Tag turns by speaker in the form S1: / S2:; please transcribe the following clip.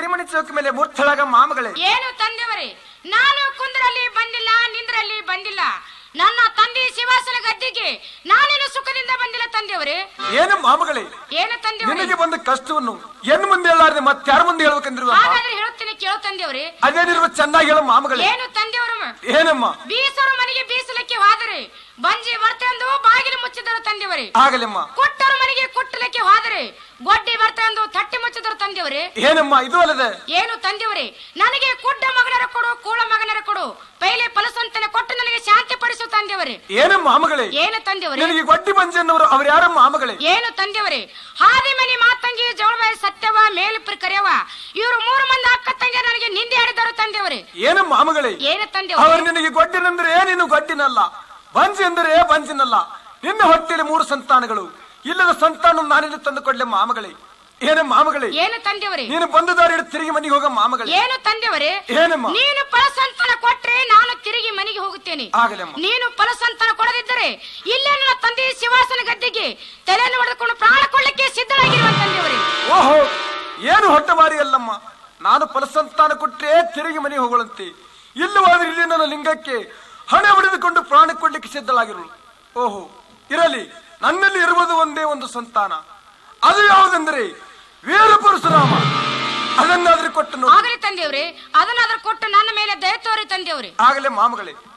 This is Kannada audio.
S1: ಕರಿಮಣಿ ಚೌಕ ಮೇಲೆ ಮೂರ್ತಳಾಗ ಮಾಮಗಳೇ
S2: ಏನು ತಂದೆವರೇ ನಾನು ಕುಂದ್ರಲ್ಲಿ ಬಂದಿಲ್ಲ ನಿಂದ್ರಲ್ಲಿ ಬಂದಿಲ್ಲ ನನ್ನ ತಂದೆ ಶಿವಾಸನ ಗದ್ದಿಗೆ ನಾನೇನು ಸುಖದಿಂದ ಬಂದಿಲ್ಲ ತಂದೆಯವರೇ
S1: ಏನು ಮಾಮಗಳೇ
S2: ಏನು ತಂದೆಯವರೇ
S1: ನಿನಗೆ ಬಂದ ಕಷ್ಟವನ್ನು ಎನ್ ಮುಂದೆ ಹೇಳಾರ್ದೆ ಮತ್ತೆ ಯಾರ ಮುಂದೆ ಹೇಳ್ಬೇಕಂದ್ರು
S2: ಹಾಗಾದ್ರೆ ಹೇಳುತ್ತೇನೆ ಕೇಳೋ ತಂದೆಯವರೇ
S1: ಅದೇನಿರುವ ಚೆನ್ನಾಗಿ ಹೇಳು ಮಾಮಗಳೇ
S2: ಏನು ತಂದೆಯವರು
S1: ಏನಮ್ಮ
S2: ಬೀಸರು ಮನೆಗೆ ಬೀಸಲಿಕ್ಕೆ ಹೋದರೆ ಬಂಜಿ ಬರ್ತಂದು ಬಾಗಿಲು ಮುಚ್ಚಿದರು ತಂದೆಯವರೇ
S1: ಆಗಲಮ್ಮ
S2: ಕೊಟ್ಟರು ಮನೆಗೆ ಕುಟ್ಟಲಿಕ್ಕೆ ಹೋದರೆ ಗೊಡ್ಡಿ ಬರ್ತಂದು ತಟ್ಟಿ ಮುಚ್ಚಿದರು ತಂದೆಯವರೇ
S1: ಏನಮ್ಮ ಇದು ಅಲ್ಲದೆ
S2: ಏನು ತಂದೆಯವರೇ ನನಗೆ ಕುಡ್ಡ ಮಗನರ ಕೊಡು ಕೂಳ ಮಗನರ ಕೊಡು ಪೈಲೆ ಫಲಸಂತನ ಕೊಟ್ಟು ನನಗೆ ಶಾಂತಿ ಪಡಿಸು ತಂದೆಯವರೇ
S1: ಏನು ಮಾಮಗಳೇ
S2: ಏನು ತಂದೆಯವರೇ
S1: ನಿನಗೆ ಗೊಡ್ಡಿ ಬಂಜನ್ನವರು ಅವ್ರು ಯಾರ ಮಾಮಗಳೇ
S2: ಏನು ತಂದೆಯವರೇ ಹಾದಿ ಮನಿ ಮಾತಂಗಿ ಜವಳಬಾಯಿ ಸತ್ಯವ ಮೇಲಿಪ್ರ ಕರೆಯವ ಇವರು ಮೂರು ಮಂದಿ ಅಕ್ಕ ತಂಗಿ ನನಗೆ ನಿಂದೆ ಆಡಿದರು ತಂದೆಯವರೇ
S1: ಏನು ಮಾಮಗಳೇ
S2: ಏನು
S1: ಅವರು
S2: ತಂದೆಯವರೇ
S1: ನಿನಗೆ ಗೊಡ್ಡಿನೆಂದ್ರೆ ನೀನು ಗಡ್ಡಿನಲ್ಲ ಬಂಜಿ ಎಂದರೆ ಬಂಜಿನಲ್ಲ ನಿನ್ನ ಹೊಟ್ಟೆಯಲ್ಲಿ ಮೂರು ಸಂತಾನಗಳು ಇಲ್ಲದ ಸಂತಾನ ನಾನಿಲ್ಲಿ ತಂದು ಕೊಡ್ಲೆ ಮಾಮಗಳೇ ಏನೇ ಮಾಮಗಳೇ
S2: ಏನು ತಂದೆಯವರೇ
S1: ನೀನು ಬಂದ ದಾರಿ ಹಿಡಿದು ತಿರುಗಿ ಮನೆಗೆ ಹೋಗ ಮಾಮಗಳೇ
S2: ಏನು ತಂದೆಯವರೇ
S1: ಏನಮ್ಮ
S2: ನೀನು ಫಲಸಂತನ ಕೊಟ್ರೆ ನಾನು ತಿರುಗಿ ಮನೆಗೆ ಹೋಗುತ್ತೇನೆ
S1: ಆಗಲಮ್ಮ
S2: ನೀನು ಫಲಸಂತನ ಕೊಡದಿದ್ದರೆ ಇಲ್ಲೇ ನನ್ನ ತಂದೆ ಶಿವಾಸನ ಗದ್ದಿಗೆ ತಲೆಯನ್ನು ಹೊಡೆದುಕೊಂಡು ಪ್ರಾಣ ಕೊಳ್ಳಕ್ಕೆ ಸಿದ್ಧರಾಗಿರುವ ತಂದೆಯವರೇ
S1: ಓಹೋ ಏನು ಹೊಟ್ಟೆಮಾರಿ ಅಲ್ಲಮ್ಮ ನಾನು ಫಲಸಂತಾನ ಕೊಟ್ಟರೆ ತಿರುಗಿ ಮನೆಗೆ ಹೋಗಳಂತೆ ಇಲ್ಲವಾದ್ರೆ ಇಲ್ಲಿ ನನ್ನ ಲಿಂಗಕ್ಕೆ ಹಣೆ ಹೊಡೆದುಕೊಂಡು ಪ್ರಾಣ ಕೊಡ್ಲಿಕ್ಕೆ ಸಿದ್ಧಳಾಗಿರುಳು ಓಹೋ ಇರಲಿ ನನ್ನಲ್ಲಿ ಇರುವುದು ಒಂದೇ ಒಂದು ಸಂತಾನ ಅದು ಯಾವುದೆಂದರೆ ವೀರ ಪರಶುರಾಮ ಅದನ್ನಾದ್ರೂ ಕೊಟ್ಟು ನೋಡಿ
S2: ಆಗಲಿ ತಂದೆಯವರೇ ಅದನ್ನಾದ್ರೂ ಕೊಟ್ಟು ನನ್ನ ಮೇಲೆ ದಯ ತೋರಿ ತಂದೆಯವರೇ
S1: ಆಗಲೇ ಮಾಮಗಳೇ